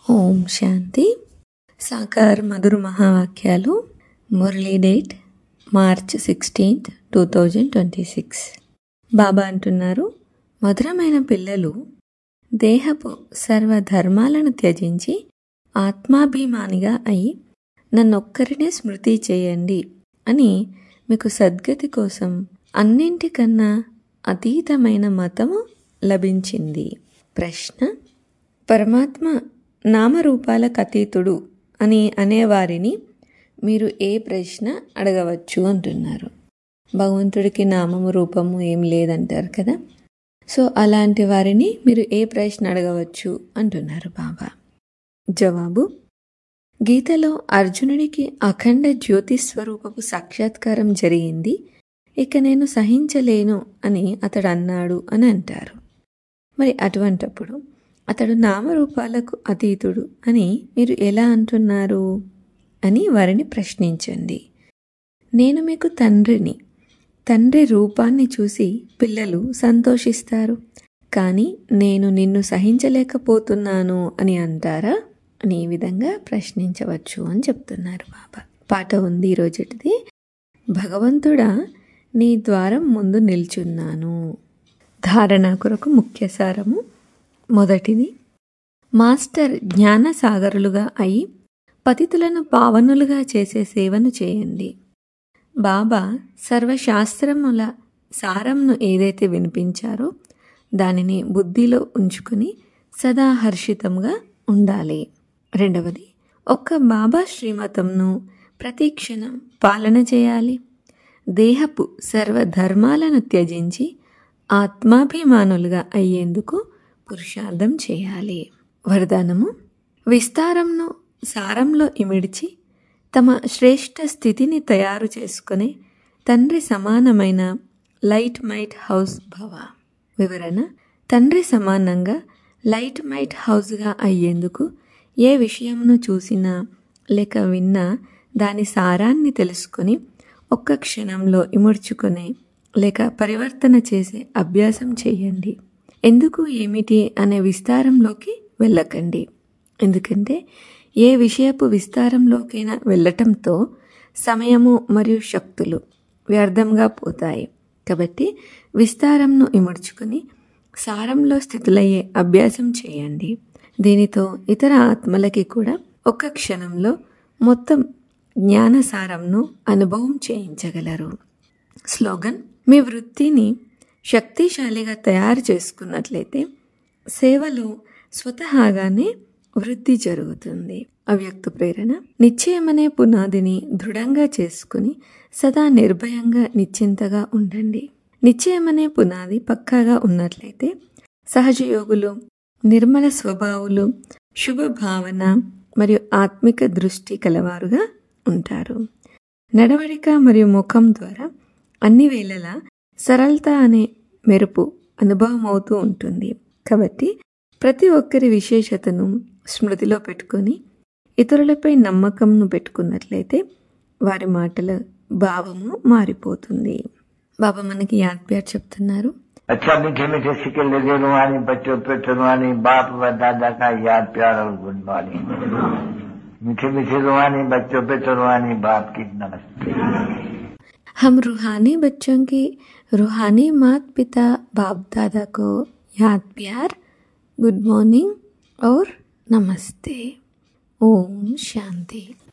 ఓం శాంతి సాకార్ మధుర మహావాక్యాలు Murli date March sixteenth two thousand twenty six Baba అంటున్నారు మధురమైన పిల్లలు దేహపు సర్వధర్మాలను త్యజించి ఆత్మాభిమానిగా అయి నన్నొక్కరినే స్మృతి చేయండి అని మీకు సద్గతి కోసం అన్నింటికన్నా అతీతమైన మతము లభించింది ప్రశ్న పరమాత్మ నామరూపాలకు అతీతుడు అని అనేవారిని మీరు ఏ ప్రశ్న అడగవచ్చు అంటున్నారు భగవంతుడికి నామము రూపము ఏం లేదంటారు కదా సో అలాంటి వారిని మీరు ఏ ప్రశ్న అడగవచ్చు అంటున్నారు బాబా జవాబు గీతలో అర్జునుడికి అఖండ జ్యోతి స్వరూపపు సాక్షాత్కారం జరిగింది ఇక నేను సహించలేను అని అతడు అన్నాడు అని అంటారు మరి అటువంటప్పుడు అతడు నామరూపాలకు అతీతుడు అని మీరు ఎలా అంటున్నారు అని వారిని ప్రశ్నించండి నేను మీకు తండ్రిని తండ్రి రూపాన్ని చూసి పిల్లలు సంతోషిస్తారు కానీ నేను నిన్ను సహించలేకపోతున్నాను అని అంటారా అని ఈ విధంగా ప్రశ్నించవచ్చు అని చెప్తున్నారు బాబా పాట ఉంది ఈరోజుటిది భగవంతుడా నీ ద్వారం ముందు నిల్చున్నాను ధారణ కొరకు ముఖ్య సారము మొదటిది మాస్టర్ జ్ఞానసాగరులుగా అయి పతితులను పావనులుగా చేసే సేవను చేయండి బాబా సర్వశాస్త్రముల సారంను ఏదైతే వినిపించారో దానిని బుద్ధిలో ఉంచుకుని సదా హర్షితంగా ఉండాలి రెండవది ఒక్క బాబా శ్రీమతంను ప్రతిక్షణం పాలన చేయాలి దేహపు సర్వధర్మాలను త్యజించి ఆత్మాభిమానులుగా అయ్యేందుకు పురుషార్థం చేయాలి వరదానము విస్తారంను సారంలో ఇమిడ్చి తమ శ్రేష్ఠ స్థితిని తయారు చేసుకుని తండ్రి సమానమైన లైట్ మైట్ హౌస్ భవ వివరణ తండ్రి సమానంగా లైట్ మైట్ హౌస్గా అయ్యేందుకు ఏ విషయంను చూసినా లేక విన్నా దాని సారాన్ని తెలుసుకొని ఒక్క క్షణంలో ఇముడ్చుకొని లేక పరివర్తన చేసే అభ్యాసం చేయండి ఎందుకు ఏమిటి అనే విస్తారంలోకి వెళ్ళకండి ఎందుకంటే ఏ విషయపు విస్తారంలోకైనా వెళ్ళటంతో సమయము మరియు శక్తులు వ్యర్థంగా పోతాయి కాబట్టి విస్తారంను ఇముడ్చుకొని సారంలో స్థితులయ్యే అభ్యాసం చేయండి దీనితో ఇతర ఆత్మలకి కూడా ఒక్క క్షణంలో మొత్తం జ్ఞానసారంను అనుభవం చేయించగలరు స్లోగన్ మీ వృత్తిని శక్తిశాలిగా తయారు చేసుకున్నట్లయితే సేవలో స్వతహాగానే వృద్ధి జరుగుతుంది అవ్యక్త ప్రేరణ నిశ్చయమనే పునాదిని దృఢంగా చేసుకుని సదా నిర్భయంగా నిశ్చింతగా ఉండండి నిశ్చయమనే పునాది పక్కాగా ఉన్నట్లయితే సహజయోగులు నిర్మల స్వభావులు శుభ భావన మరియు ఆత్మిక దృష్టి కలవారుగా ఉంటారు నడవడిక మరియు ముఖం ద్వారా అన్ని వేళలా సరళత అనే మెరుపు అనుభవం అవుతూ ఉంటుంది కాబట్టి ప్రతి ఒక్కరి విశేషతను స్మృతిలో పెట్టుకొని ఇతరులపై నమ్మకంను పెట్టుకున్నట్లయితే వారి మాటల భావము మారిపోతుంది బాబా మనకి యాద్ ప్యార్ చెప్తున్నారు अच्छा मीठे मीठे सिक्के लगे रुहानी बच्चों पे रुहानी बाप व दादा का याद प्यार और गुड मॉर्निंग मीठे मीठे रुहानी बच्चों पे रुहानी बाप की नमस्ते हम रूहानी बच्चों की रूहानी मात पिता बाप दादा को याद प्यार गुड मॉर्निंग और नमस्ते ओम शांति